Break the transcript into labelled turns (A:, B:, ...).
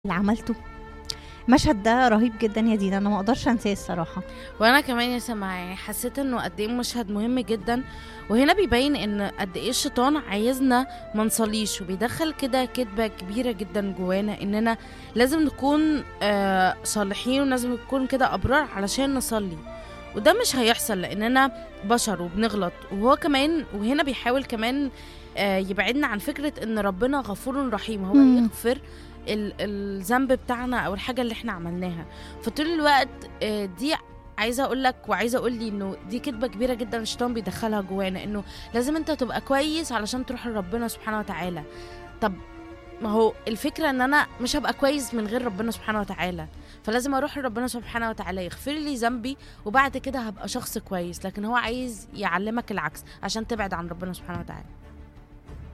A: اللي عملته المشهد ده رهيب جدا يا دينا انا ما اقدرش انساه الصراحه
B: وانا كمان يا سما يعني حسيت انه قد ايه مشهد مهم جدا وهنا بيبين ان قد ايه الشيطان عايزنا ما نصليش وبيدخل كده كذبه كبيره جدا جوانا اننا لازم نكون آه صالحين ولازم نكون كده ابرار علشان نصلي وده مش هيحصل لاننا بشر وبنغلط وهو كمان وهنا بيحاول كمان آه يبعدنا عن فكره ان ربنا غفور رحيم هو
A: مم.
B: يغفر ال- الذنب بتاعنا او الحاجه اللي احنا عملناها فطول الوقت آه، دي عايزه اقول لك وعايزه اقول لي انه دي كذبه كبيره جدا الشيطان بيدخلها جوانا انه لازم انت تبقى كويس علشان تروح لربنا سبحانه وتعالى طب ما هو الفكره ان انا مش هبقى كويس من غير ربنا سبحانه وتعالى فلازم اروح لربنا سبحانه وتعالى يغفر لي ذنبي وبعد كده هبقى شخص كويس لكن هو عايز يعلمك العكس عشان تبعد عن ربنا سبحانه وتعالى